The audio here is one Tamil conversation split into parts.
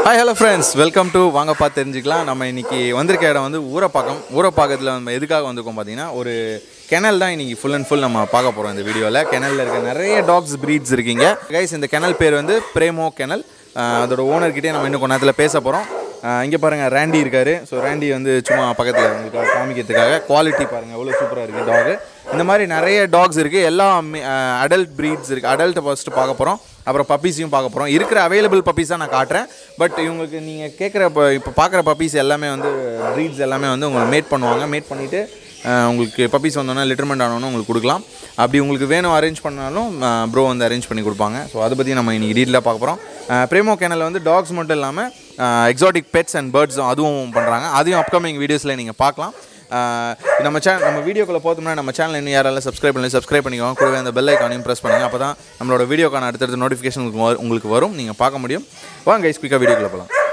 Hi hello friends welcome to வாங்க பார்த்து தெரிஞ்சுக்கலாம் நம்ம இன்னைக்கு வந்திருக்க இடம் வந்து ஊரப்பாக்கம் ஊரப்பாக்கத்தில் நம்ம எதுக்காக வந்திருக்கோம் பார்த்தீங்கன்னா ஒரு கெனல் தான் இன்னைக்கு ஃபுல் அண்ட் ஃபுல் நம்ம பார்க்க போகிறோம் இந்த வீடியோவில் கெனலில் இருக்க நிறைய டாக்ஸ் ப்ரீட்ஸ் இருக்கீங்க கைஸ் இந்த கெனல் பேர் வந்து பிரேமோ கெனல் அதோட ஓனர்கிட்டே நம்ம இன்னும் கொஞ்ச நேரத்தில் பேச போகிறோம் இங்கே பாருங்கள் ரேண்டி இருக்காரு ஸோ ரேண்டி வந்து சும்மா பக்கத்தில் உங்களுக்கு காமிக்கிறதுக்காக குவாலிட்டி பாருங்கள் எவ்வளோ சூப்பராக இருக்குது டாகு இந்த மாதிரி நிறைய டாக்ஸ் இருக்குது எல்லா அடல்ட் ப்ரீட்ஸ் இருக்குது அடல்ட்டை ஃபஸ்ட்டு பார்க்க போகிறோம் அப்புறம் பப்பீஸையும் பார்க்க போகிறோம் இருக்கிற அவைலபிள் பப்பீஸ் தான் நான் காட்டுறேன் பட் இவங்களுக்கு நீங்கள் கேட்குற இப்போ இப்போ பார்க்குற பப்பீஸ் எல்லாமே வந்து ப்ரீட்ஸ் எல்லாமே வந்து உங்களுக்கு மேட் பண்ணுவாங்க மேட் பண்ணிவிட்டு உங்களுக்கு பப்பீஸ் வந்தோன்னா லிட்டர்மெண்ட் ஆனோன்னு உங்களுக்கு கொடுக்கலாம் அப்படி உங்களுக்கு வேணும் அரேஞ்ச் பண்ணாலும் ப்ரோ வந்து அரேஞ்ச் பண்ணி கொடுப்பாங்க ஸோ அதை பற்றி நம்ம இன்றைக்கி டீட்டெயிலாக பார்க்க போகிறோம் பிரேமோ கேனலில் வந்து டாக்ஸ் மட்டும் இல்லாமல் எக்ஸாட்டிக் பெட்ஸ் அண்ட் பேர்ட்ஸும் அதுவும் பண்ணுறாங்க அதையும் அப்கமிங் வீடியோஸில் நீங்கள் பார்க்கலாம் ஆஹ் நம்ம சேனல் நம்ம வீடியோக்குள்ளே போத்தோம்னா நம்ம சேனல் இன்னும் யாராலும் சப்ஸ்கிரைப் பண்ணி சப்ஸ்கிரைப் பண்ணிக்கோங்க கூடவே அந்த பெல் ஐக்கானையும் ப்ரெஸ் பண்ணுங்கள் அப்போ தான் நம்மளோட வீடியோக்கான அடுத்தடுத்த நோட்டிஃபிகேஷன் உங்களுக்கு உங்களுக்கு வரும் நீங்கள் பார்க்க முடியும் வாங்க கைஸ் குயிக்காக வீடியோக்குள்ளே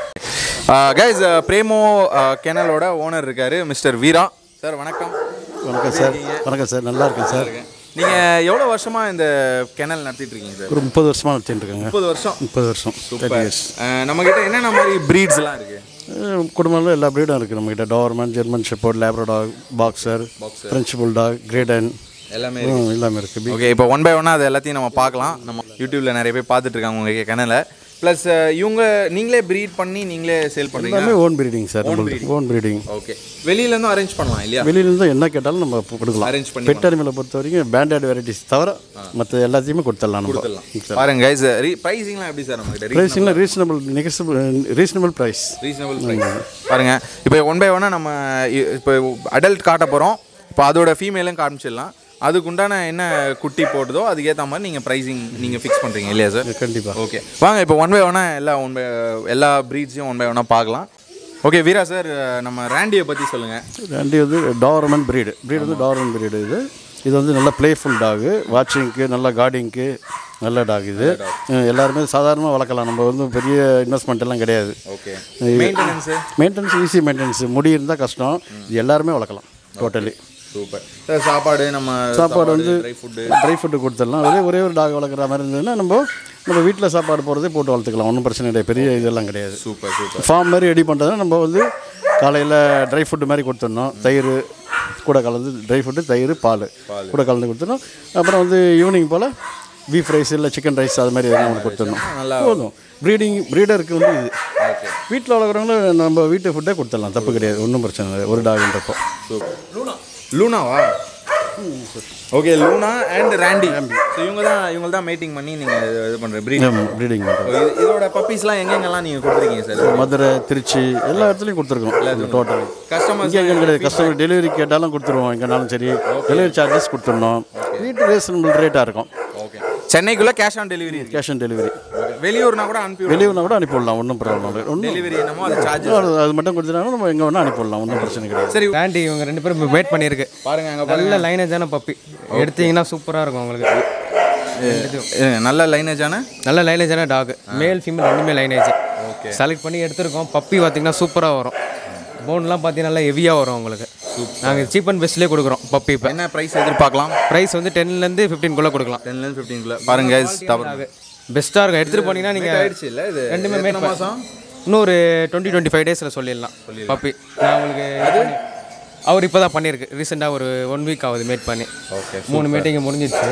போகலாம் கைஸ் பிரேமோ கெனலோட ஓனர் இருக்கார் மிஸ்டர் வீரா சார் வணக்கம் வணக்கம் சார் வணக்கம் சார் நல்லா இருக்கேன் சார் நீங்கள் எவ்வளோ வருஷமாக இந்த கெனல் நடத்திட்டு இருக்கீங்க சார் ஒரு முப்பது வருஷமாக நடத்திட்டு இருக்கேங்க முப்பது வருஷம் முப்பது வருஷம் தேர்ட்டி இயர்ஸ் நம்மக்கிட்ட என்னென்ன மாதிரி ப்ரீட்ஸ்லாம் இருக்குது குடும்பத்தில் எல்லா ப்ரீடும் இருக்குது நம்மகிட்ட Doberman German shepherd Labrador boxer French bulldog Great Dane எல்லாமே எல்லாமே இருக்குது ஓகே இப்போ ஒன் பை ஒன்னாக அது எல்லாத்தையும் நம்ம பார்க்கலாம் நம்ம யூடியூப்ல நிறைய பேர் பார்த்துட்டு இருக்காங்க உங்கள் கிணல ப்ளஸ் இவங்க நீங்களே ப்ரீட் பண்ணி நீங்களே சேல் பண்ணுறீங்க எல்லாமே ஓன் ப்ரீடிங் சார் நம்மளுக்கு ஓன் ப்ரீடிங் ஓகே வெளியிலேருந்தும் அரேஞ்ச் பண்ணலாம் இல்லையா வெளியிலேருந்து என்ன கேட்டாலும் நம்ம கொடுக்கலாம் அரேஞ்ச் பண்ணி பெட் அனிமலை பொறுத்த வரைக்கும் பேண்டட் வெரைட்டிஸ் தவிர மற்ற எல்லாத்தையுமே கொடுத்துடலாம் நம்ம பாருங்க கைஸ் ப்ரைஸிங்லாம் எப்படி சார் நம்மகிட்ட ப்ரைஸிங்கில் reasonable negotiable reasonable price reasonable price பாருங்க இப்போ ஒன் பை ஒன்னாக நம்ம இ- இப்போ அடல்ட் காட்ட போகிறோம் இப்போ அதோட ஃபீமேலும் காமிச்சிடலாம் அதுக்கு உண்டான என்ன குட்டி போடுதோ அதுக்கேற்ற மாதிரி நீங்கள் ப்ரைஸிங் நீங்கள் ஃபிக்ஸ் பண்ணுறீங்க இல்லையா சார் கண்டிப்பாக ஓகே வாங்க இப்போ ஒன் பை ஒன்னாக எல்லா ஒன் பை எல்லா ப்ரீட்ஸையும் ஒன் பை ஒன்னாக பார்க்கலாம் ஓகே வீரா சார் நம்ம ரேண்டியை பற்றி சொல்லுங்கள் ரெண்டு வந்து டார்மன் பிரீடு பிரீடு வந்து டார்மன் பிரீடு இது இது வந்து நல்ல ப்ளேஃபுல் டாகு வாட்சிங்க்கு நல்ல கார்டிங்க்கு நல்ல டாக் இது அஹ் எல்லாருமே சாதாரணமாக வளர்க்கலாம் நம்ம வந்து பெரிய இன்வெஸ்ட்மெண்ட் எல்லாம் கிடையாது okay maintenance maintenance easy maintenance முடி இருந்தால் கஷ்டம் இது எல்லாருமே வளர்க்கலாம் டோட்டலி சூப்பர் சார் சாப்பாடு நம்ம சாப்பாடு வந்து ட்ரை ஃபுட்டு ட்ரை ஃபுட்டு கொடுத்துடலாம் ஒரே ஒரே ஒரு டாக் வளர்க்குற மாதிரி இருந்ததுன்னா நம்ம நம்ம வீட்டில் சாப்பாடு போகிறதே போட்டு வளர்த்துக்கலாம் ஒன்றும் பிரச்சனை கிடையாது பெரிய இதெல்லாம் கிடையாது சூப்பர் சூப்பர் ஃபார்ம் மாதிரி ரெடி பண்ணுறதுனா நம்ம வந்து காலையில் ட்ரை ஃபுட்டு மாதிரி கொடுத்துடணும் தயிர் கூட கலந்து ட்ரை ஃபுட்டு தயிர் பால் கூட கலந்து கொடுத்துடணும் அப்புறம் வந்து ஈவினிங் போல் பீஃப் ரைஸ் இல்லை சிக்கன் ரைஸ் அது மாதிரி எதுவும் ஒன்று கொடுத்துடணும் போதும் ப்ரீடிங் ப்ரீடருக்கு வந்து இது வீட்டில் வளர்க்குறவங்களும் நம்ம வீட்டு ஃபுட்டே கொடுத்துடலாம் தப்பு கிடையாது ஒன்றும் பிரச்சனை இல்லை ஒரு டாக்ன்றப்போ லூனா லூனாவா okay Luna and Randy so இவங்க தான் இவங்க தான் மீட்டிங் பண்ணி நீங்கள் இது பண்ணுற ப்ரீட் ப்ரீடிங் பண்ணுறோம் இதோட பப்பீஸ்லாம் எங்கெங்கெல்லாம் நீங்கள் கொடுத்துருக்கீங்க சார் மதுரை திருச்சி எல்லா இடத்துலையும் கொடுத்துருக்கோம் டோட்டல் கஸ்டமர்ஸ் இங்கே எங்கே கிடையாது கஸ்டமர் டெலிவரி கேட்டாலும் கொடுத்துருவோம் எங்கேனாலும் சரி டெலிவரி சார்ஜஸ் கொடுத்துடணும் வீட்டு ரீசனபிள் ரேட்டாக இருக்கும் ஓகே சென்னைக்குள்ளே கேஷ் ஆன் டெலிவரி இருக்கு கேஷ் ஆன் டெலிவரி வெளியூர்னா கூட அனுப்பி வெளியூர்னா கூட அனுப்பிவிடலாம் ஒன்றும் ப்ராப்ளம் இல்லை ஒன்றும் டெலிவரி என்னமோ அது சார்ஜ் அது மட்டும் கொடுத்துட்டாலும் நம்ம எங்கே வேணால் அனுப்பிவிடலாம் ஒன்றும் பிரச்சனை கிடையாது சரி ஆண்டி இவங்க ரெண்டு பேரும் வெயிட் பண்ணியிருக்கு பாருங்க அங்கே நல்ல லைனேஜான பப்பி எடுத்தீங்கன்னா சூப்பராக இருக்கும் உங்களுக்கு நல்ல லைனேஜான நல்ல லைனேஜான டாக் மேல் ஃபீமேல் ரெண்டுமே லைனேஜ் செலக்ட் பண்ணி எடுத்திருக்கோம் பப்பி பார்த்தீங்கன்னா சூப்பராக வரும் போன்லாம் பார்த்தீங்கன்னா நல்லா ஹெவியாக வரும் உங்களுக்கு நாங்கள் சீப் அண்ட் பெஸ்ட்லேயே கொடுக்குறோம் பப்பி இப்போ என்ன ப்ரைஸ் எதிர்பார்க்கலாம் ப்ரைஸ் வந்து டென்லேருந்து ஃபிஃப்டீன்குள்ளே கொடுக்கலாம் டென்லேருந்து ஃபிஃப்டீன்குள்ளே பாருங்க guys, தவறு பெஸ்ட்டாக இருக்கும் எடுத்துகிட்டு போனீங்கன்னா நீங்கள் ஆயிடுச்சு இல்லை இது ரெண்டுமே எத்தனை மேட் மாதம் இன்னொரு டுவெண்ட்டி டுவெண்ட்டி ஃபைவ் டேஸில் சொல்லிடலாம் பப்பி நான் உங்களுக்கு அவர் இப்போ தான் பண்ணியிருக்கு ரீசெண்டாக ஒரு ஒன் வீக் ஆகுது மேட் பண்ணி ஓகே மூணு மீட்டிங் முடிஞ்சிடுச்சு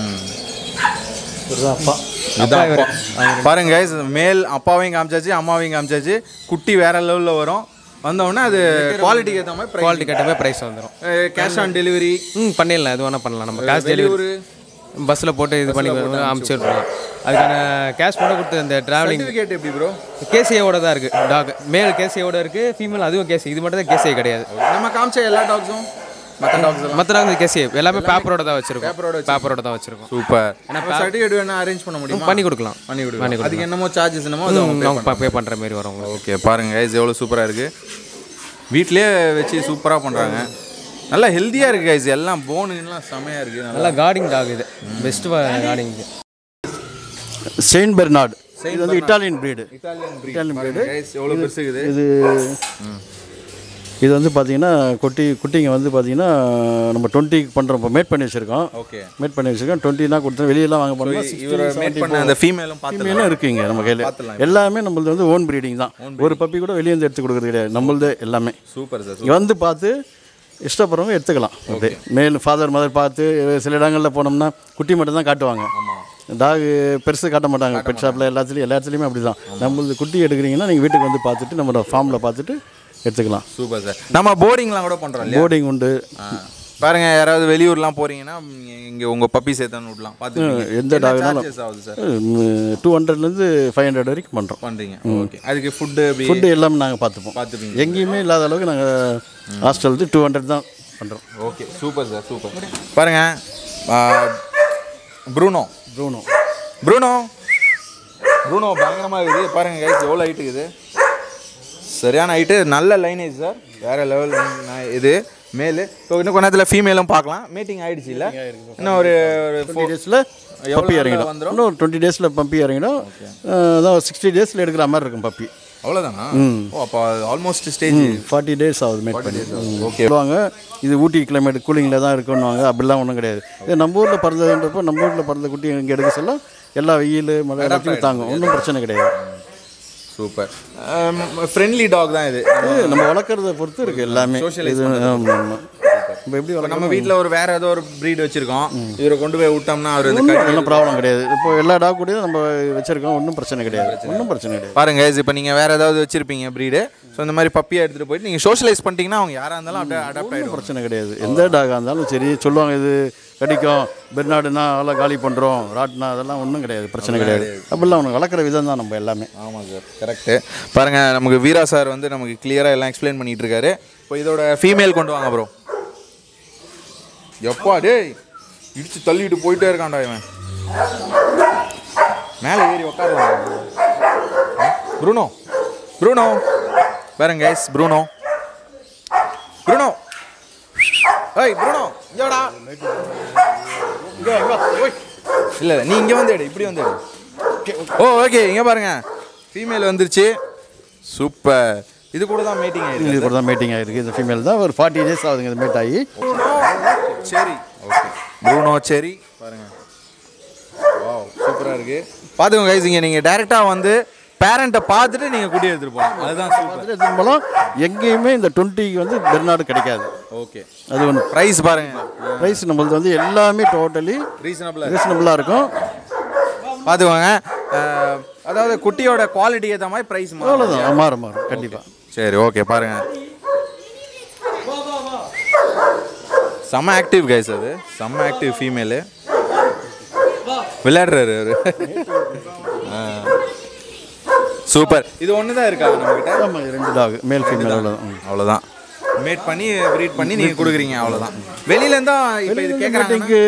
அப்பா அப்பா இவர் பாருங்க guys, மேல் அப்பாவையும் காமிச்சாச்சு அம்மாவையும் காமிச்சாச்சு குட்டி வேற லெவலில் வரும் வந்த உடனே அது குவாலிட்டிக்கு ஏற்ற மாதிரி குவாலிட்டி கேட்டவே ப்ரைஸ் வந்துடும் கேஷ் ஆன் டெலிவரி ம் பண்ணிடலாம் எது வேணால் பண்ணலாம் நம்ம கேஷ் டெலிவரி பஸ்ஸில் போட்டு இது பண்ணி அமுச்சு விட்றலாம் அதுக்கான கேஷ் மட்டும் கொடுத்து இந்த ட்ராவலிங் சர்டிஃபிகேட் எப்படி ப்ரோ கேசியோட தான் இருக்குது டாக் மேல் கேசியோட இருக்குது ஃபீமேல் அதுவும் கேசி இது மட்டும் தான் கேசியே கிடையாது நம்ம காமிச்ச எல்லா டாக்ஸும் மற்ற டாக்ஸ் எல்லாம் மற்ற டாக் கேசி எல்லாமே பேப்பரோட தான் வச்சிருக்கோம் பேப்பரோட தான் வச்சிருக்கோம் சூப்பர் சர்டிஃபிகேட் வேணா அரேஞ்ச் பண்ண முடியுமா பண்ணி கொடுக்கலாம் பண்ணி விடுவோம் அதுக்கு என்னமோ சார்ஜஸ் என்னமோ அது அவங்க அவங்க பே பண்ணுற மாதிரி வரும் உங்களுக்கு ஓகே பாருங்க கைஸ் எவ்வளோ சூப்பராக இருக்குது வீட்லயே வச்சு சூப்பராக பண்ணுறாங்க நல்லா ஹெல்த்தியாக இருக்குது கைஸ் எல்லாம் போனுலாம் செமையாக இருக்குது நல்லா நல்லா கார்டிங் டாக் இது பெஸ்ட் கார்டிங் செயின்ட் பெர்னார்டு இது வந்து Italian breed Italian Italian breed guys எவ்வளோ பெருசு இருக்குது இது இது வந்து பார்த்தீங்கன்னா குட்டி குட்டிங்க வந்து பார்த்தீங்கன்னா நம்ம டுவெண்ட்டிக்கு பண்ணுறோம் இப்போ மேட் பண்ணி வச்சுருக்கோம் ஓகே மேட் பண்ணி வச்சுருக்கோம் டுவெண்ட்டினா கொடுத்து வெளியெல்லாம் வாங்க போனோம்னா இவரை மேட் பண்ண அந்த ஃபீமேலும் பார்த்து ஃபீமேலும் இருக்குங்க நம்ம கையில் எல்லாமே நம்மளது வந்து ஓன் ப்ரீடிங் தான் ஒரு பப்பி கூட வெளியே இருந்து எடுத்து கொடுக்குறது கிடையாது நம்மளது எல்லாமே சூப்பர் சார் இங்க வந்து பார்த்து இஷ்டப்படுறவங்க எடுத்துக்கலாம் அப்படியே மேல் ஃபாதர் மதர் பார்த்து சில இடங்களில் போனோம்னா குட்டி மட்டும் தான் காட்டுவாங்க டாக் பெருசு காட்ட மாட்டாங்க பெட் ஷாப்பில் எல்லாத்துலேயும் எல்லா இடத்துலையுமே அப்படி தான் நம்மளது குட்டி எடுக்கிறீங்கன்னா நீங்கள் வீட்டுக்கு வந்து பார்த்துட்டு நம்ம ஃபார்மில் பார்த்துட்டு எடுத்துக்கலாம் சூப்பர் சார் நம்ம போர்டிங்லாம் கூட பண்ணுறோம் இல்லையா போர்டிங் உண்டு ஆ. பாருங்க யாராவது வெளியூர்லாம் போறீங்கன்னா இங்க உங்க பப்பி சேர்த்தான்னு விடலாம் பார்த்து எந்த டாக்னாலும் சார்ஜஸ் ஆகுது சார் டூ ஹண்ட்ரட்லேருந்து ஃபைவ் ஹண்ட்ரட் வரைக்கும் பண்ணுறோம் பண்றீங்க ஓகே அதுக்கு ஃபுட்டு அப்படி ஃபுட்டு எல்லாமே நாங்கள் பார்த்துப்போம் பார்த்துப்பீங்க எங்கேயுமே இல்லாத அளவுக்கு நாங்கள் ஹாஸ்டலுக்கு டூ ஹண்ட்ரட் தான் பண்ணுறோம் ஓகே சூப்பர் சார் சூப்பர் பாருங்க ப்ரூனோ ப்ரூனோ ப்ரூனோ ப்ரூனோ பயங்கரமாக இருக்குது பாருங்க கைஸ் எவ்வளோ ஹைட் இருக்குது சரியான ஹைட்டு நல்ல லைனேஜ் சார் வேற லெவல் இது மேலு இப்போ இன்னும் கொஞ்ச நேரத்தில் ஃபீமேலும் பார்க்கலாம் மீட்டிங் ஆயிடுச்சு இல்லை இன்னும் ஒரு ஒரு டுவெண்ட்டி டேஸில் பப்பி இறங்கிடும் வந்துரும்? இன்னும் ஒரு டுவெண்ட்டி டேஸில் பப்பி இறங்கிடும் அதான் சிக்ஸ்டி டேஸில் எடுக்கிற மாதிரி இருக்கும் பப்பி அவ்வளோதானா ஓ அப்போ ஆல்மோஸ்ட் ஸ்டேஜ் ஃபார்ட்டி டேஸ் ஆகுது மேட் பண்ணி ஓகே சொல்லுவாங்க இது ஊட்டி கிளைமேட் கூலிங்கில் தான் இருக்குன்னுவாங்க அப்படிலாம் ஒன்றும் கிடையாது இது நம்ம ஊரில் பிறந்ததுன்றப்போ நம்ம ஊரில் பிறந்த குட்டி இங்கே எடுக்க சொல்ல எல்லா வெயில் மழை எல்லாத்தையும் தாங்கும் ஒன்றும் பிரச்சனை கிடையாது சூப்பர் ஃப்ரெண்ட்லி டாக் தான் இது இது நம்ம வளர்க்குறத பொறுத்து இருக்குது எல்லாமே இது ஆமாம் ஆமாம் இப்போ எப்படி இப்போ வளர்க்க நம்ம வீட்டில் ஒரு வேற ஏதோ ஒரு ப்ரீட் வச்சிருக்கோம் இவரை கொண்டு போய் விட்டோம்னா அவர் இந்த கடி ஒன்றும் ப்ராப்ளம் கிடையாது இப்போ எல்லா டாக் கூடயும் நம்ம வச்சுருக்கோம் ஒன்றும் பிரச்சனை கிடையாது ஒன்றும் பிரச்சனை கிடையாது பாருங்க இப்போ நீங்கள் வேற ஏதாவது வச்சிருப்பீங்க ப்ரீடு ஸோ இந்த மாதிரி பப்பியை எடுத்துகிட்டு போயிட்டு நீங்கள் சோஷியலைஸ் பண்ணிட்டீங்கன்னா அவங்க யாராக இருந்தாலும் அப்படியே அடாப்ட் ஒன்றும் ஆகிடும் பிரச்சனை கிடையாது எந்த டாகாக இருந்தாலும் சரி சொல்லுவாங்க இது கடிக்கும் பெர்நாடுனா அதெல்லாம் காலி பண்ணுறோம் ராட்னா அதெல்லாம் ஒன்றும் கிடையாது பிரச்சனை கிடையாது அப்படிலாம் அவனுக்கு வளர்க்குற விதம் தான் நம்ம எல்லாமே ஆமாம் சார் கரெக்டு பாருங்க நமக்கு வீரா சார் வந்து நமக்கு கிளியராக எல்லாம் எக்ஸ்பிளைன் பண்ணிட்டு இருக்காரு இப்போ இதோட ஃபீமேல் கொண்டு வாங்க ப்ரோ எப்பா டேய் இடிச்சு தள்ளிட்டு போயிட்டே இருக்கான்டா இவன் மேலே ஏறி உட்காருவான் ப்ரூனோ ப்ரூனோ பாருங்க கைஸ் ப்ரூனோ ப்ரூனோ ஏய் ப்ரூனோ இங்கடா இல்ல இல்ல, நீ இங்க வந்து எடு இப்படி வந்து எடு ஓ ஓகே இங்க பாருங்க ஃபீமேல் வந்துருச்சு சூப்பர் இது கூட தான் மீட்டிங் ஆயிருக்கு இது கூட தான் மீட்டிங் ஆகிருக்கு இந்த ஃபீமேல் தான் ஒரு ஃபார்ட்டி டேஸ் ஆகுதுங்க இது மீட் ஆகி சரி ஓகே ப்ரூனோ செரி பாருங்க வாவ் சூப்பரா இருக்கு பாத்துக்கோங்க கைஸ் இங்க நீங்க டைரக்டா வந்து பேரண்ட்டை பார்த்துட்டு நீங்க குடி எடுத்துட்டு போகலாம் அதுதான் சூப்பர் பார்த்துட்டு எடுத்துன்னு போகலாம் எங்கேயுமே இந்த டுவெண்ட்டிக்கு வந்து பெர்நாடு கிடைக்காது ஓகே அது ஒன்று ப்ரைஸ் பாருங்க ப்ரைஸ் நம்மளது வந்து எல்லாமே டோட்டலி ரீசனபிளா ரீசனபிளாக இருக்கும் பார்த்துக்கோங்க அஹ், அதாவது குட்டியோட குவாலிட்டி ஏற்ற மாதிரி ப்ரைஸ் அவ்வளோதான் மாறும் மாறும் கண்டிப்பாக சரி ஓகே பாருங்க செம்ம ஆக்டிவ் கைஸ் அது செம்ம ஆக்டிவ் ஃபீமேலு விளையாடுறாரு அவரு சூப்பர் இது ஒன்று தான் இருக்கா நம்மக்கிட்ட ஆமாம் இது ரெண்டு டாக் மேல் ஃபீமேல் அவ்வளோதான் அவ்வளோதான் மேட் பண்ணி ப்ரீட் பண்ணி நீங்கள் கொடுக்குறீங்க அவ்வளோதான் வெளியிலேருந்தா இப்போ இது கேட்குறாங்க மீட்டிங்க்கு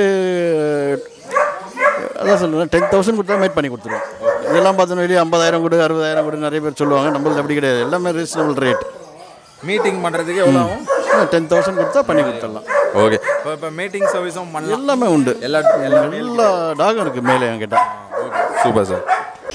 அதான் சொல்கிறேன் டென் தௌசண்ட் கொடுத்தா மேட் பண்ணி கொடுத்துருவோம் இதெல்லாம் பார்த்தோன்னா வெளியே ஐம்பதாயிரம் கொடு அறுபதாயிரம் கொடு நிறைய பேர் சொல்லுவாங்க நம்மளது அப்படி கிடையாது எல்லாமே ரீசனபிள் ரேட் மீட்டிங் பண்ணுறதுக்கு எவ்வளோ ஆகும் டென் தௌசண்ட் கொடுத்தா பண்ணி கொடுத்துடலாம் ஓகே இப்போ இப்போ மீட்டிங் சர்வீஸும் பண்ணலாம் எல்லாமே உண்டு எல்லா எல்லா எல்லா டாகும் இருக்குது மேலே என்கிட்ட சூப்பர் சார்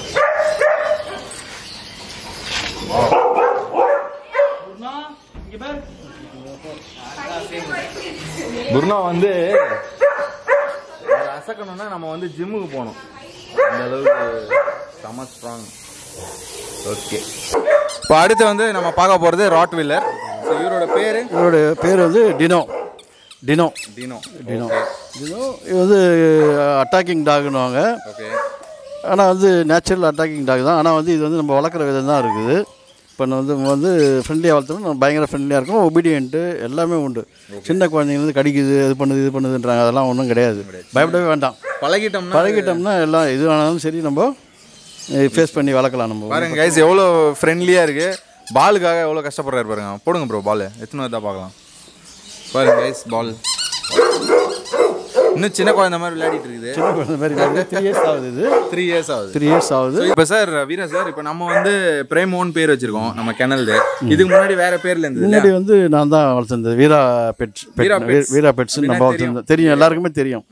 குருணா வந்து ஒரு அசக்கணும்னா நம்ம வந்து ஜிம்முக்கு போகணும் அந்த அளவுக்கு செம ஸ்ட்ராங் ஓகே இப்போ அடுத்து வந்து நம்ம பார்க்க போகிறது ராட் வில்லர் இவரோட பேர் இவருடைய பேர் வந்து டினோ டினோ டினோ டினோ டினோ இது வந்து அட்டாக்கிங் டாக்னுவாங்க ஓகே ஆனால் வந்து நேச்சுரல் அட்டாக்கிங் டாக் தான் ஆனால் வந்து இது வந்து நம்ம வளர்க்குற விதம் தான் இருக்குது இப்போ நான் வந்து நம்ம வந்து ஃப்ரெண்ட்லியாக வளர்த்தோம்னா நம்ம பயங்கர ஃப்ரெண்ட்லியாக இருக்கும் ஒபீடியன்ட்டு எல்லாமே உண்டு சின்ன குழந்தைங்க வந்து கடிக்குது அது பண்ணுது இது பண்ணுதுன்றாங்க அதெல்லாம் ஒன்றும் கிடையாது பயப்படவே வேண்டாம் பழகிட்டோம்னா பழகிட்டோம்னா எல்லாம் எது வேணாலும் சரி நம்ம ஃபேஸ் பண்ணி வளர்க்கலாம் நம்ம பாருங்க கைஸ் எவ்வளோ ஃப்ரெண்ட்லியாக இருக்கு பாலுக்காக எவ்வளோ கஷ்டப்படுறாரு பாருங்க போடுங்க ப்ரோ பால் எத்தனை வருதா பார்க்கலாம் பாருங்க கைஸ் பால் இன்னும் சின்ன குழந்தை மாதிரி விளையாடிட்டு இருக்குது சின்ன குழந்தை மாதிரி த்ரீ இயர்ஸ் ஆகுது இது த்ரீ இயர்ஸ் ஆகுது த்ரீ இயர்ஸ் ஆகுது இப்போ சார் வீரா சார் இப்போ நம்ம வந்து பிரேமோன் பேர் வச்சிருக்கோம் நம்ம கிணல்து இதுக்கு முன்னாடி வேற பேர்ல இருந்தது இல்லையா? முன்னாடி வந்து நான் தான் வளர்த்துருந்தது Veera pets Veera pets. Veera pets நம்ம அப்படின்னா வளர்த்துருந்தோம் தெரியும் எல்லாருக்குமே தெரியும்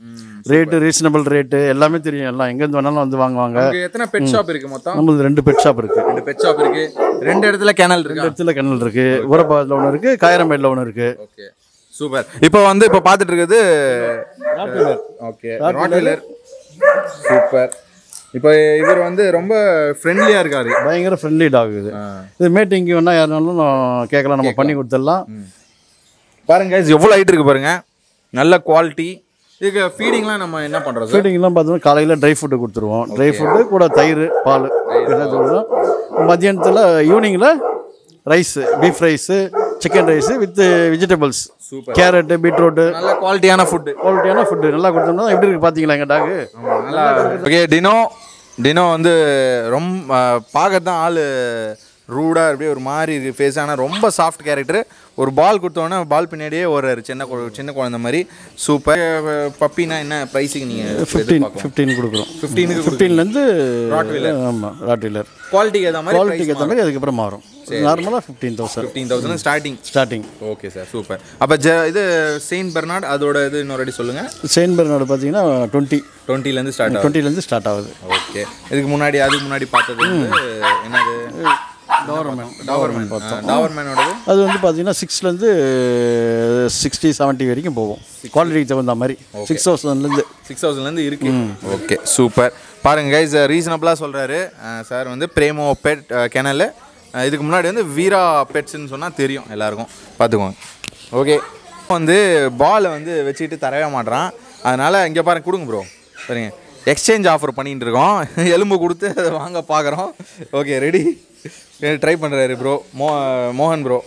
ரேட்டு ரீசனபிள் ரேட்டு எல்லாமே தெரியும் எல்லாம் எங்கேருந்து வேணாலும் வந்து வாங்குவாங்க உங்களுக்கு எத்தனை பெட் ஷாப் இருக்கு மொத்தம் நம்மளது ரெண்டு பெட் ஷாப் இருக்குது ரெண்டு பெட் ஷாப் இருக்கு ரெண்டு இடத்துல கேனல் ரெண்டு இருக்கு இடத்துல கிணல் இருக்குது ஊரப்பாக்கத்தில் ஒன்று இருக்குது காயரமேடில் ஒன்று இருக்குது ஓகே சூப்பர் இப்போ வந்து இப்போ பார்த்துட்டு இருக்கிறது ஓகே ராட்வீலர் சூப்பர் இப்போ இவர் வந்து ரொம்ப ஃப்ரெண்ட்லியா இருக்காரு பயங்கர ஃப்ரெண்ட்லி டாக் இது இது மேட்டிங்க்கு வேணால் யாருனாலும் கேட்கலாம் நம்ம பண்ணி கொடுத்துடலாம் பாருங்க இது எவ்வளோ ஹைட் இருக்கு பாருங்க நல்ல குவாலிட்டி இதுக்கு ஃபீடிங்லாம் நம்ம என்ன பண்றோம் சார் ஃபீடிங்லாம் பார்த்தோம்னா காலையில் ட்ரை ஃபுட்டு கொடுத்துருவோம் ட்ரை ஃபுட்டு கூட தயிர் பால் இதெல்லாம் கொடுத்துருவோம் மத்தியானத்தில் ஈவினிங்கில் rice beef rice chicken rice with vegetables Super. Carrot beetroot நல்ல குவாலிட்டியான ஃபுட்டு குவாலிட்டியான ஃபுட்டு நல்லா கொடுத்தோம்னா எப்படி இருக்குது பார்த்தீங்களா எங்கள் டாகு நல்லா ஓகே டினோ டினோ வந்து ரொம்ப பார்க்க தான் ஆள் ரூடாக அப்படியே ஒரு மாதிரி இருக்கு ஃபேஸ் ஆனால் ரொம்ப சாஃப்ட் கேரக்டர் ஒரு பால் கொடுத்தோன்னே பால் பின்னாடியே ஒரு சின்ன கு- சின்ன குழந்தை மாதிரி சூப்பர் பப்பினா என்ன ப்ரைஸுக்கு நீங்கள் ஃபிஃப்டீன் ஃபிஃப்டீன் கொடுக்குறோம் ஃபிஃப்டீனுக்கு ஃபிஃப்டீன்லேருந்து ஆமாம் ராட்வீலர் குவாலிட்டிக்கு ஏற்ற மாதிரி குவாலிட்டிக்கு ஏற்ற மாதிரி அதுக்கப்புறம் மாறும் நார்மலாக fifteen thousand fifteen thousand starting starting okay sir super அப்போ ஜ இது செயின்ட் பெர்னாட் அதோட இது இன்னொரு சொல்லுங்கள் செயின் பெர்னாடு பார்த்தீங்கன்னா டுவெண்ட்டி டுவெண்ட்டிலேருந்து ஸ்டார்ட் ஆகும் டுவெண்ட்டிலேருந்து ஸ்டார்ட் ஆகுது ஓகே இதுக்கு முன்னாடி அதுக்கு முன்னாடி பார்த்தது வந்து என்னது கவர்மெண்ட் டாவர்மேன் டாவர்மேனோடது அது வந்து பார்த்தீங்கன்னா சிக்ஸ்லேருந்து சிக்ஸ்டி செவன்ட்டி வரைக்கும் போகும் குவாலிட்டிக்கு தகுந்த மாதிரி சிக்ஸ் தௌசண்ட்லேருந்து சிக்ஸ் தௌசண்ட்லேருந்து இருக்கு ஓகே சூப்பர் பாருங்க கைஸ் ரீசனபிளாக சொல்கிறாரு சார் வந்து பிரேமோ பெட் கெனல் இதுக்கு முன்னாடி வந்து வீரா பெட்ஸ்ன்னு சொன்னால் தெரியும் எல்லாருக்கும் பார்த்துக்கோங்க ஓகே வந்து பாலை வந்து வச்சுக்கிட்டு தரவே மாட்றான் அதனால் இங்கே பாருங்க கொடுங்க ப்ரோ சரிங்க எக்ஸ்சேஞ்ச் ஆஃபர் பண்ணிட்டு இருக்கோம் எலும்பு கொடுத்து அதை வாங்க பார்க்குறோம் ஓகே ரெடி ட்ரை பண்ணுறாரு ப்ரோ மோ மோகன் ப்ரோ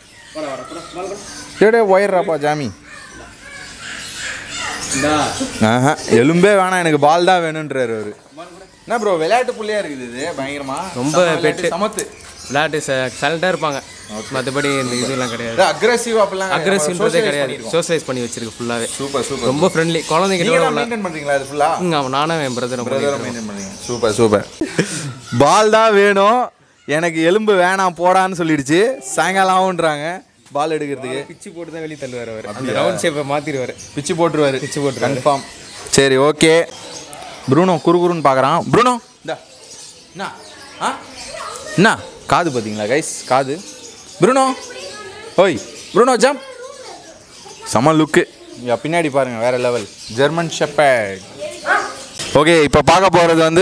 ஏடே ஒயர்றாப்பா ஜாமி ஆஹா எலும்பே வேணாம் எனக்கு பால் தான் வேணுன்றாரு அவரு என்ன ப்ரோ விளையாட்டு புள்ளையா இருக்குது இது பயங்கரமா ரொம்ப சம பெட்டு. விளையாட்டு, சமத்து விளையாட்டு சைலண்டாக இருப்பாங்க மற்றபடி இந்த இதெல்லாம் கிடையாது அக்ரெசிவ் அப்படிலாம் அக்ரெசிவ்ன்றதே கிடையாது சோஷியலைஸ் பண்ணி வச்சிருக்கு ஃபுல்லாகவே சூப்பர் சூப்பர் ரொம்ப ஃப்ரெண்ட்லி குழந்தைங்க நீங்க மெயின்டைன் பண்றீங்களா இது ஃபுல்லா அவன் நானும் என் பிரதரும் பிரதர் மெயின்டைன் பண்ணுங்க சூப்பர் சூப்பர் பால் தான் வேணும் எனக்கு எலும்பு வேணாம் போடான்னு சொல்லிடுச்சு சாயங்காலம் ஆகுன்றாங்க பால் எடுக்கிறதுக்கு பிச்சு போட்டு தான் வெளியே தள்ளுவார் அவர் அந்த ரவுண்ட் ஷேப்பை மாற்றிடுவார் பிச்சு போட்டுருவாரு பிச்சு போட்டு கன்ஃபார்ம் சரி ஓகே ப்ரூனோ குறுகுறுன்னு பார்க்குறான் ப்ரூனோ இந்தா என்ன ஆ என்ன காது பார்த்தீங்களா கைஸ் காது ப்ரூனோ ஓய் ப்ரூனோ ஜம்ப் செம லுக்கு இங்கே பின்னாடி பாருங்கள் வேறு லெவல் ஜெர்மன் ஷெப்பர்ட் ஓகே இப்போ பார்க்க போகிறது வந்து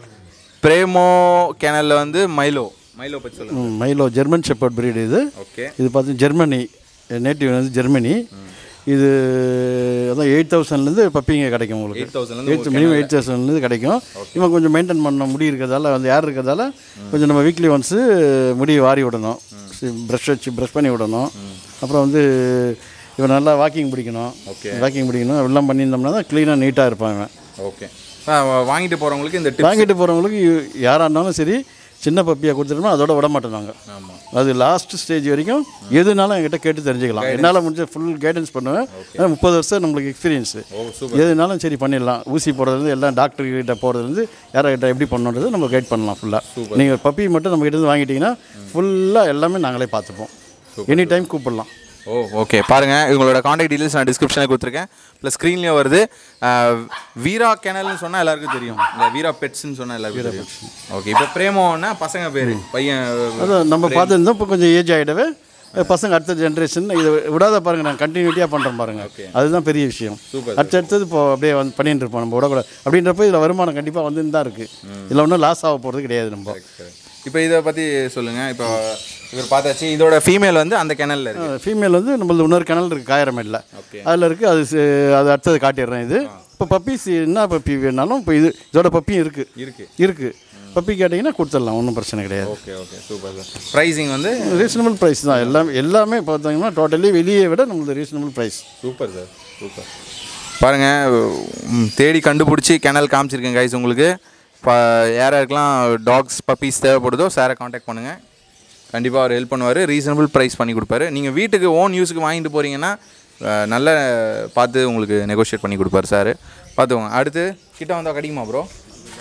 பிரேமோ கேனலில் வந்து மைலோ மைலோ பற்றி சொல்லுங்கள் ம், மைலோ ஜெர்மன் ஷெப்பர்ட் breed இது ஓகே இது பார்த்தீங்கன்னா ஜெர்மனி நேட்டிவ் வந்து ஜெர்மனி இது அதான் எயிட் தௌசண்ட்லேருந்து பப்பிங்க கிடைக்கும் உங்களுக்கு 8,000 ல இருந்து எயிட் மினிமம் எயிட் தௌசண்ட்லேருந்து கிடைக்கும் இவன் கொஞ்சம் மெயின்டைன் பண்ண முடி இருக்கிறதால வந்து யார் இருக்கிறதால கொஞ்சம் நம்ம வீக்லி ஒன்ஸு முடியை வாரி விடணும் ப்ரஷ் வச்சு ப்ரஷ் பண்ணி விடணும் அப்புறம் வந்து இவன் நல்லா வாக்கிங் பிடிக்கணும் வாக்கிங் பிடிக்கணும் எல்லாம் பண்ணியிருந்தோம்னா தான் க்ளீனாக நீட்டாக இருப்பாங்க ஓகே வாங்கிட்டு போகிறவங்களுக்கு இந்த டிப் வாங்கிட்டு போகிறவங்களுக்கு யாராக இருந்தாலும் சரி சின்ன பப்பியாக கொடுத்துட்டோம்னா அதோட விட மாட்டோம் நாங்கள் ஆமாம் அது லாஸ்ட் ஸ்டேஜ் வரைக்கும் எதுனாலும் என்கிட்ட கேட்டு தெரிஞ்சுக்கலாம் என்னால் முடிஞ்ச ஃபுல் கைடன்ஸ் பண்ணுவேன் ஏன்னா முப்பது வருஷம் நம்மளுக்கு எக்ஸ்பீரியன்ஸு எதுனாலும் சரி பண்ணிடலாம் ஊசி போடுறதுலேருந்து எல்லாம் டாக்டர் கிட்ட போகிறதுலேருந்து யார்கிட்ட எப்படி பண்ணணுன்றது நம்ம கைட் பண்ணலாம் ஃபுல்லாக நீங்கள் பப்பி மட்டும் நம்ம கிட்ட இருந்து வாங்கிட்டீங்கன்னா ஃபுல்லாக எல்லாமே நாங்களே பார்த்துப்போம் எனி டைம் கூப்பிடலாம் ஓ ஓகே பாருங்க இவங்களோட காண்டாக்ட் டீடைல்ஸ் நான் டிஸ்கிரிப்ஷனில் கொடுத்துருக்கேன் ப்ளஸ் ஸ்க்ரீன்லேயும் வருது அஹ், வீரா கெனல்னு சொன்னால் எல்லாருக்கும் தெரியும் இல்லை வீரா பெட்ஸ்னு சொன்னால் எல்லாருக்கும் தெரியும் ஓகே இப்போ பிரேமோன்னா பசங்க பேர் பையன் அதான் நம்ம பார்த்துருந்தோம் இப்போ கொஞ்சம் ஏஜ் ஆகிடவே பசங்க அடுத்த ஜென்ரேஷன் இதை விடாத பாருங்க நான் கண்டினியூட்டியாக பண்ணுறேன் பாருங்க அதுதான் பெரிய விஷயம் அடுத்தடுத்தது இப்போ அப்படியே வந்து பண்ணிட்டு இருப்போம் நம்ம விடக்கூடாது அப்படின்றப்ப இதில் வருமானம் கண்டிப்பாக வந்து தான் இருக்குது இதில் ஒன்றும் லாஸ் ஆக போகிறது கிடையாது நம்ம இப்போ இதை பற்றி சொல்லுங்கள் இப்போ இவர் பார்த்தாச்சு இதோட ஃபீமேல் வந்து அந்த கிணல்ல இருக்கு ஃபீமேல் வந்து நம்மளது இன்னொரு கிணல் இருக்குது காயரமேடில் அதில் இருக்குது அது சி- அது அடுத்தது காட்டிடுறேன் இது இப்போ பப்பீஸ் என்ன பப்பி வேணாலும் இப்போ இது இதோட பப்பியும் இருக்குது இருக்கு இருக்குது பப்பி கேட்டிங்கன்னா கொடுத்துடலாம் ஒன்றும் பிரச்சனை கிடையாது okay okay super sir pricing வந்து ரீசனபிள் ப்ரைஸ் தான் எல்லாமே எல்லாமே பார்த்தீங்கன்னா டோட்டலி வெளியே விட நம்மளது reasonable price super sir super பாருங்க ம், தேடி கண்டுபிடிச்சி கிணல் காமிச்சிருக்கேன் கைஸ் உங்களுக்கு இப்போ யார் யாருக்கெல்லாம் டாக்ஸ் பப்பீஸ் தேவைப்படுதோ சாரை காண்டாக்ட் பண்ணுங்கள் கண்டிப்பாக அவர் ஹெல்ப் பண்ணுவார் ரீசனபிள் ப்ரைஸ் பண்ணி கொடுப்பாரு நீங்கள் வீட்டுக்கு ஓன் யூஸுக்கு வாங்கிட்டு போகிறீங்கன்னா அஹ், நல்ல பார்த்து உங்களுக்கு நெகோஷியேட் பண்ணி கொடுப்பாரு சார் பார்த்துக்கோங்க அடுத்து கிட்ட வந்தால் கிடைக்குமா ப்ரோ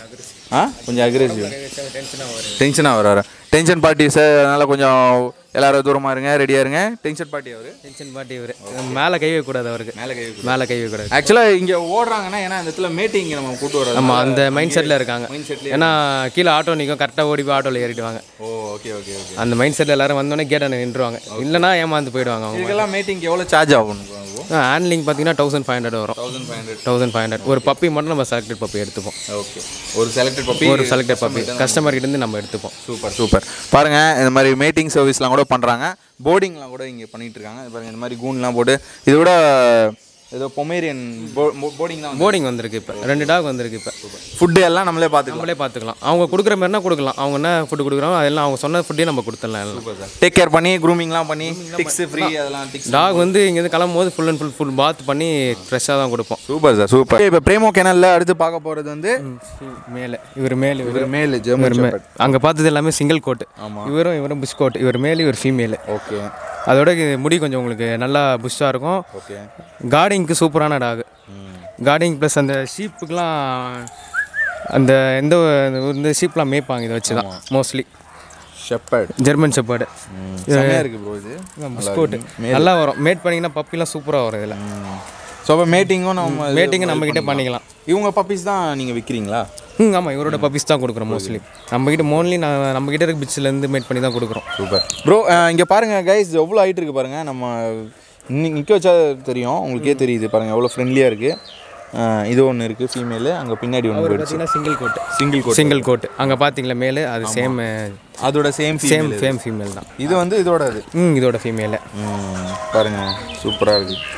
ஆ கொஞ்சம் அக்ரெசிவ் டென்ஷனாக வர டென்ஷன் பார்ட்டி சார் அதனால் கொஞ்சம் எல்லாரும் தூரமாக இருங்க ரெடியாக இருங்க டென்ஷன் பார்ட்டி அவர் டென்ஷன் பாட்டி இவர் மேலே கை வைக்கக்கூடாது அவருக்கு மேலே கை மேலே கை வைக்கக்கூடாது ஆக்சுவலாக இங்கே ஓடுறாங்கன்னா ஏன்னா இந்த இடத்துல மீட்டிங் நம்ம கூட்டு வரோம் ஆமாம் அந்த மைண்ட் செட்டில் இருக்காங்க மைண்ட் செட்லேயே ஏன்னா கீழே ஆட்டோ நிற்கும் கரெக்டாக ஓடி போய் ஆட்டோவில் ஏறிடுவாங்க ஓ ஓகே ஓகே ஓகே அந்த மைண்ட் செட்டில் எல்லாரும் வந்தோடனே கேட்டை நின்றுவாங்க இல்லைனா ஏமாந்து போயிடுவாங்க அவங்க இதுக்கெல்லாம் மீட்டிங்க்கு எவ்வளோ சார்ஜ் ஆகும் ஹேண்ட்லிங் பார்த்தீங்கன்னா தௌசண்ட் ஃபைவ் ஹண்ட்ரட் வரும் thousand five hundred thousand five hundred ஒரு பப்பி மட்டும் நம்ம செலக்டட் பப்பி எடுத்துப்போம் ஓகே ஒரு செலக்டட் பப்பி ஒரு செலக்டட் பப்பி கஸ்டமர் கிட்டேருந்து நம்ம எடுத்துப்போம் சூப்பர் சூப்பர் பாருங்க இந்த மாதிரி மீட்டிங் சர்வீஸ்லாம் கூட பண்ணுறாங்க போர்டிங்லாம் கூட இங்கே பண்ணிட்டு இருக்காங்க இது பாருங்க இந்த மாதிரி கூன்லாம் போட்டு இது விட ஏதோ பொமேரியன் போர்டிங் தான் போர்டிங் வந்திருக்கு இப்போ ரெண்டு டாக் வந்திருக்கு இப்போ ஃபுட்டு எல்லாம் நம்மளே பார்த்துக்கலாம் நம்மளே பார்த்துக்கலாம் அவங்க கொடுக்குற மாதிரினா கொடுக்கலாம் அவங்க என்ன ஃபுட்டு கொடுக்குறாங்க அதெல்லாம் அவங்க சொன்ன ஃபுட்டே நம்ம கொடுத்துடலாம் எல்லாம் டேக் கேர் பண்ணி க்ரூமிங்லாம் பண்ணி டிக்ஸ் ஃப்ரீ அதெல்லாம் டிக்ஸ் டாக் வந்து இங்கேருந்து கிளம்பும் போது full and full full bath பண்ணி ஃப்ரெஷ்ஷாக தான் கொடுப்போம் சூப்பர் சார் சூப்பர் இப்போ பிரேமோ கேனலில் அடுத்து பார்க்க போகிறது வந்து மேலே இவர் மேல் இவர் ஒரு மேல் ஜெர்மன் மே அங்கே பார்த்தது எல்லாமே சிங்கிள் கோட் இவரும் இவரும் புஷ் கோட் இவர் மேல் இவர் ஃபீமேல் ஓகே அதோட இது முடி கொஞ்சம் உங்களுக்கு நல்லா புஷ்ஷாக இருக்கும் ஓகே கார்டிங்க்கு சூப்பரான டாக் கார்டிங் ப்ளஸ் அந்த ஷீப்புக்கெலாம் அந்த எந்த இந்த ஷீப்லாம் மேய்ப்பாங்க இதை வச்சு தான் மோஸ்ட்லி ஷெப்பர்ட் ஜெர்மன் செப்பர்டு செம்மையாக இருக்குது ப்ரோ இது புஷ்கோட்டு நல்லா வரும் மேட் பண்ணிங்கன்னா பப்பிலாம் சூப்பராக வரும் இதில் ஸோ அப்போ மேட்டிங்கும் நம்ம மேட்டிங்கை நம்மக்கிட்ட பண்ணிக்கலாம் இவங்க பப்பீஸ் தான் நீங்கள் விற்கிறீங்களா ம் ஆமாம் இவரோட பப்பீஸ் தான் கொடுக்குறோம் மோஸ்ட்லி நம்மக்கிட்ட மோன்லி நான் நம்மக்கிட்ட இருக்க பிச்சிலேருந்து மேட் பண்ணி தான் கொடுக்குறோம் சூப்பர் ப்ரோ இங்கே பாருங்கள் கைஸ் எவ்வளோ ஹைட் இருக்குது பாருங்கள் நம்ம நிற்க வச்சா தெரியும் உங்களுக்கே தெரியுது பாருங்கள் எவ்வளோ ஃப்ரெண்ட்லியாக இருக்குது இது ஒன்று இருக்குது ஃபீமேலு அங்கே பின்னாடி ஒன்று போயிடுச்சு பார்த்தீங்கன்னா single coat single coat single coat அங்கே பார்த்தீங்களா மேலே அது சேம் அதோட சேம் சேம் சேம் ஃபீமேல் தான் இது வந்து இதோட இது ம் இதோட ஃபீமேலு ம், பாருங்க சூப்பராக இருக்குது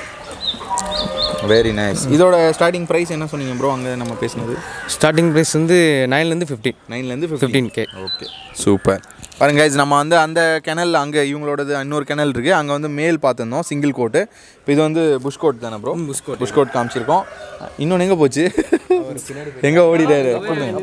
வெரி நைஸ் இதோட ஸ்டார்டிங் ப்ரைஸ் என்ன சொன்னீங்க ப்ரோ அங்கே நம்ம பேசினது ஸ்டார்டிங் ப்ரைஸ் வந்து நைன்லேருந்து ஃபிஃப்டீன் நைன்லேருந்து ஃபிஃப்டீன் கே ஓகே சூப்பர் பாருங்க guys நம்ம வந்து அந்த கிணல் அங்கே இவங்களோடது இன்னொரு கிணல் இருக்குது அங்கே வந்து மேல் பார்த்துருந்தோம் சிங்கிள் கோட்டு இப்போ இது வந்து புஷ் கோட் தானே bro plush coat plush coat காமிச்சிருக்கோம் இன்னொன்று எங்கே போச்சு எங்கே ஓடிட்டாரு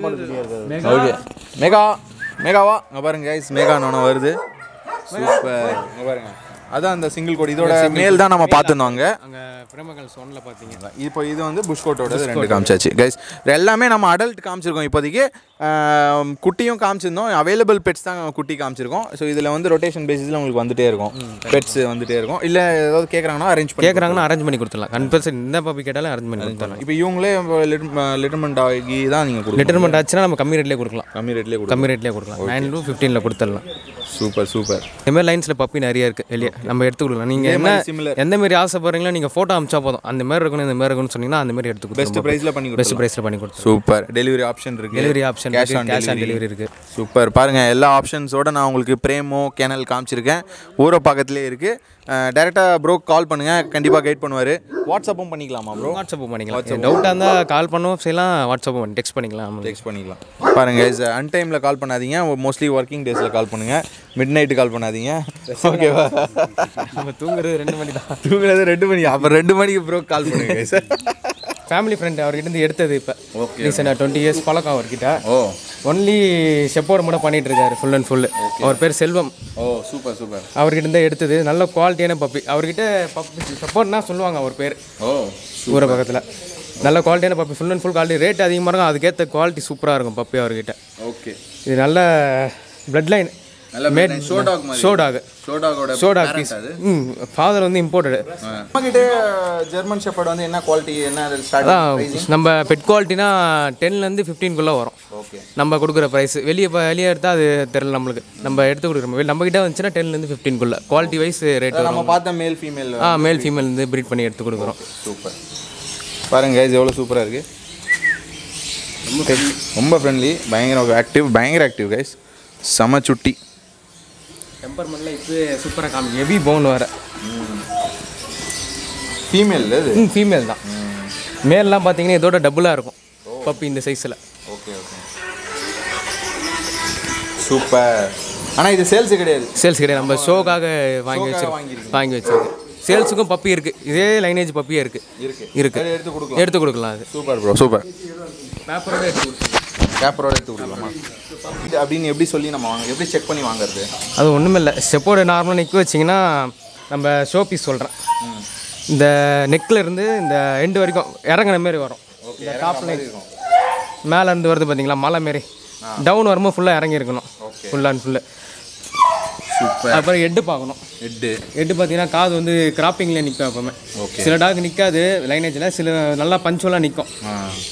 ஓகே மேகா மேகாவா அங்கே பாருங்க கைஸ் மேகா நோன வருது சூப்பர் இங்கே பாருங்க அதான் அந்த சிங்கிள் கோட் இதோட மேல் தான் நம்ம பார்த்துருந்தோம் அங்கே அங்கே பிரேமகல் ஒன்னில் பார்த்தீங்க இப்போ இது வந்து புஷ் கோட்டோட ரெண்டு காமிச்சாச்சு கைஸ் எல்லாமே நம்ம அடல்ட் காமிச்சிருக்கோம் இப்போதைக்கு ஆம், குட்டியும் காமிச்சிருந்தோம் அவைலபிள் பெட்ஸ் தான் குட்டி காமிச்சிருக்கோம் ஸோ இதில் வந்து ரொட்டேஷன் பேசிஸில் உங்களுக்கு வந்துட்டே இருக்கும் பெட்ஸ் வந்துட்டே இருக்கும் இல்லை ஏதாவது கேட்குறாங்கன்னா அரேஞ்ச் பண்ணி கேட்குறாங்கன்னா அரேஞ்ச் பண்ணி கொடுத்துடலாம் கன்ஃபர்ஸ் இந்த பப்பி கேட்டாலும் அரேஞ்ச் பண்ணி கொடுத்துடலாம் இப்போ இவங்களே லிட்டர்மெண்ட் ஆகி தான் நீங்கள் கொடுக்கலாம் லிட்டர்மெண்ட் ஆச்சுன்னா நம்ம கம்மி ரேட்லேயே கொடுக்கலாம் கம்மி ரேட்லேயே கொடுக்கலாம் கம்மி ரேட்லேயே கொடுக்கலாம் நைன் டு ஃபிஃப்டீனில் கொடுத்துடலாம் சூப்பர் சூப்பர் இதுமாதிரி லைன்ஸில் பப்பி நிறைய இருக்குது வெளியே நம்ம எடுத்து கொடுக்கலாம் நீங்கள் என்ன similar. எந்த மாதிரி ஆசைப்படுறீங்களோ நீங்கள் ஃபோட்டோ அமிச்சா போதும் அந்த மாதிரி இருக்கணும் இந்த மாதிரி இருக்கணும்னு சொன்னீங்கன்னா அந்த மாதிரி எடுத்து பெஸ்ட் கொடுத்துருவோம் ப்ரைஸில் பண்ணி பெஸ்ட் கொடுத்துருவோம் ப்ரைஸில் பண்ணி கொடுத்துருவோம் சூப்பர் டெலிவரி ஆப்ஷன் இருக்குது delivery option cash cash on on delivery delivery இருக்குது சூப்பர் பாருங்க எல்லா ஆப்ஷன்ஸோட நான் உங்களுக்கு பிரேமோ கேனல் காமிச்சிருக்கேன் ஊர பக்கத்துலேயே இருக்குது டேரெக்டாக ப்ரோ கால் பண்ணுங்கள் கண்டிப்பாக கைட் பண்ணுவார் வாட்ஸ்அப்பும் பண்ணிக்கலாமா ப்ரோ வாட்ஸ்அப் பண்ணிக்கலாம் டவுட்டாக இருந்தால் கால் பண்ணவும் செய்யலாம் வாட்ஸ்அப் பண்ணி டெக்ஸ்ட் பண்ணிக்கலாம் டெக்ஸ்ட் பண்ணிக்கலாம் பாருங்க இஸ் அன்டைமில் கால் பண்ணாதீங்க மோஸ்ட்லி ஒர்க்கிங் டேஸில் கால் பண்ணுங்கள் மிட் நைட்டு கால் பண்ணாதீங்க ஓகேவா நம்ம தூங்குறது ரெண்டு மணி தான் தூங்குறது ரெண்டு மணி அப்போ ரெண்டு மணிக்கு ப்ரோ கால் பண்ணுங்க சார் ஃபேமிலி ஃப்ரெண்ட் அவர்கிட்ட இருந்து எடுத்தது இப்போ ரீசெண்டாக டுவெண்ட்டி இயர்ஸ் பழக்கம் அவர்கிட்ட ஓ ஒன்லி ஷெப்போர்ட் மட்டும் பண்ணிட்டு இருக்காரு ஃபுல் அண்ட் ஃபுல் அவர் பேர் செல்வம் ஓ சூப்பர் சூப்பர் அவர்கிட்ட இருந்தே எடுத்தது நல்ல குவாலிட்டியான பப்பி அவர்கிட்ட பப்பி சப்போர்ட்னா சொல்லுவாங்க அவர் பேர் ஓ ஊர பக்கத்தில் நல்ல குவாலிட்டியான puppy full and full quality rate அதிகமாக இருக்கும் அதுக்கேற்ற குவாலிட்டி சூப்பராக இருக்கும் பப்பி அவர்கிட்ட ஓகே இது நல்ல பிளட் லைன் நல்ல மேட் ஷோ டாக் மாதிரி ஷோ டாக் ஷோ டாகோட ஷோ டாக் பீஸ் ம் ஃபாதர் வந்து இம்போர்ட்டடு நம்மகிட்ட ஜெர்மன் ஷெப்பர்ட் வந்து என்ன குவாலிட்டி என்ன ஸ்டார்டிங் அதான் நம்ம பெட் குவாலிட்டினா டென்லேருந்து ஃபிஃப்டீன்குள்ளே வரும் ஓகே நம்ம கொடுக்குற ப்ரைஸ் வெளியே இப்போ வெளியே எடுத்தால் அது தெரில நம்மளுக்கு நம்ம எடுத்து கொடுக்குறோம் நம்ம கிட்ட வந்துச்சுன்னா டென்லேருந்து ஃபிஃப்டீன்குள்ளே குவாலிட்டி வைஸ் ரேட் நம்ம பார்த்த மேல் ஃபீமேல் ஆ மேல் ஃபீமேல் இருந்து ப்ரீட் பண்ணி எடுத்து கொடுக்குறோம் சூப்பர் பாருங்க கைஸ் எவ்வளோ சூப்பராக இருக்கு ரொம்ப ஃப்ரெண்ட்லி பயங்கர ஆக்டிவ் பயங்கர ஆக்டிவ் கைஸ் செம சுட்டி டெம்பர்மெண்ட்டில் இப்போ சூப்பராக காமிக்கும் ஹெவி பவுன் வர ஃபீமேல் இது ம் ஃபீமேல் தான் மேல்லாம் பார்த்தீங்கன்னா இதோட டபுளாக இருக்கும் பப்பி இந்த சைஸில் ஓகே ஓகே சூப்பர் ஆனால் இது சேல்ஸ் கிடையாது சேல்ஸ் கிடையாது நம்ம ஷோக்காக வாங்கி வச்சிருக்கோம் வாங்கியிருக்கீங்க. வாங்கி வச்சிருக்கு சேல்ஸுக்கும் பப்பி இருக்குது இதே லைனேஜ் பப்பியே இருக்குது இருக்கு இருக்கு அதை எடுத்து கொடுக்கலாம் எடுத்து கொடுக்கலாம் அது சூப்பர் ப்ரோ சூப்பர் பேப்பரோட எடுத்து கொடுக்கலாம் கேப்பரோட எடுத்து கொடுக்கலாமா இது அப்படின்னு எப்படி சொல்லி நம்ம வாங்க எப்படி செக் பண்ணி வாங்குறது அது ஒன்றுமே இல்லை ஸ்டெப்போட நார்மலாக நிற்க வச்சிங்கன்னா நம்ம ஷோ பீஸ் சொல்கிறேன் இந்த நெக்கில் இருந்து இந்த எண்டு வரைக்கும் இறங்குன மாதிரி வரும் இந்த டாப் லைன் மேலே இருந்து வருது பார்த்தீங்களா மலை மாரி டவுன் வரும்போது ஃபுல்லாக இறங்கி இருக்கணும் ஃபுல் அண்ட் ஃபுல்லு சூப்பர் அப்புறம் எட்டு பார்க்கணும் ஹெட்டு எட்டு பார்த்தீங்கன்னா காது வந்து கிராப்பிங்கில் நிற்கும் எப்பவுமே Okay. சில டாக் நிற்காது லைனேஜில் சில நல்லா பஞ்சுவலாக நிற்கும் ஆ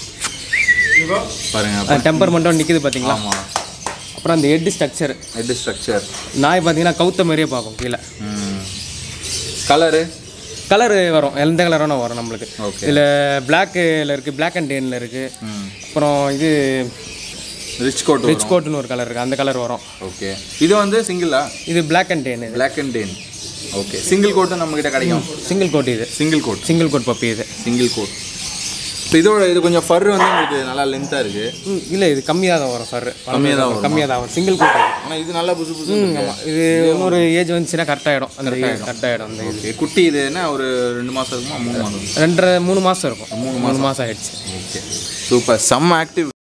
பாருங்க டெம்பர் மட்டும் நிற்குது பார்த்தீங்களா ஆமாம் அப்புறம் அந்த ஹெட் ஸ்ட்ரக்சர் ஹெட் ஸ்ட்ரக்சர் நாய் பார்த்தீங்கன்னா கவுத்த மாதிரியே பார்க்கும் கீழே கலரு கலர் வரும் எந்த கலர் வேணால் வரும் நம்மளுக்கு Okay. இதில் பிளாக்கில் இருக்குது பிளாக் அண்ட் டேனில் இருக்குது அப்புறம் இது ரிச் கோட் ரிச் கோட்னு ஒரு கலர் இருக்குது அந்த கலர் வரும் ஓகே இது வந்து சிங்கிளா இது பிளாக் அண்ட் டேன் இது black and tan okay single கோட்டும் நம்மக்கிட்ட கிடைக்கும் சிங்கிள் கோட் இது single coat single coat puppy இது சிங்கிள் கோட் இப்போ இதோட இது கொஞ்சம் ஃபர் வந்து உங்களுக்கு நல்லா லென்த்தாக இருக்குது இல்லை இது கம்மியாக தான் வரும் சார் கம்மியாக தான் வரும் கம்மியாக தான் வரும் சிங்கிள் கோட் இது ஆனால் இது நல்லா புதுசு புதுசு ஆமாம் இது இன்னொரு ஏஜ் வந்துச்சுன்னா கரெக்டாகிடும் அந்த கரெக்டாகிடும் அந்த இது ஓகே குட்டி இது என்ன ஒரு ரெண்டு மாதம் இருக்குமா மூணு மாதம் ரெண்டரை மூணு மாதம் இருக்கும் மூணு மாதம் ஆயிடுச்சு ஓகே சூப்பர் செம்ம ஆக்டிவ்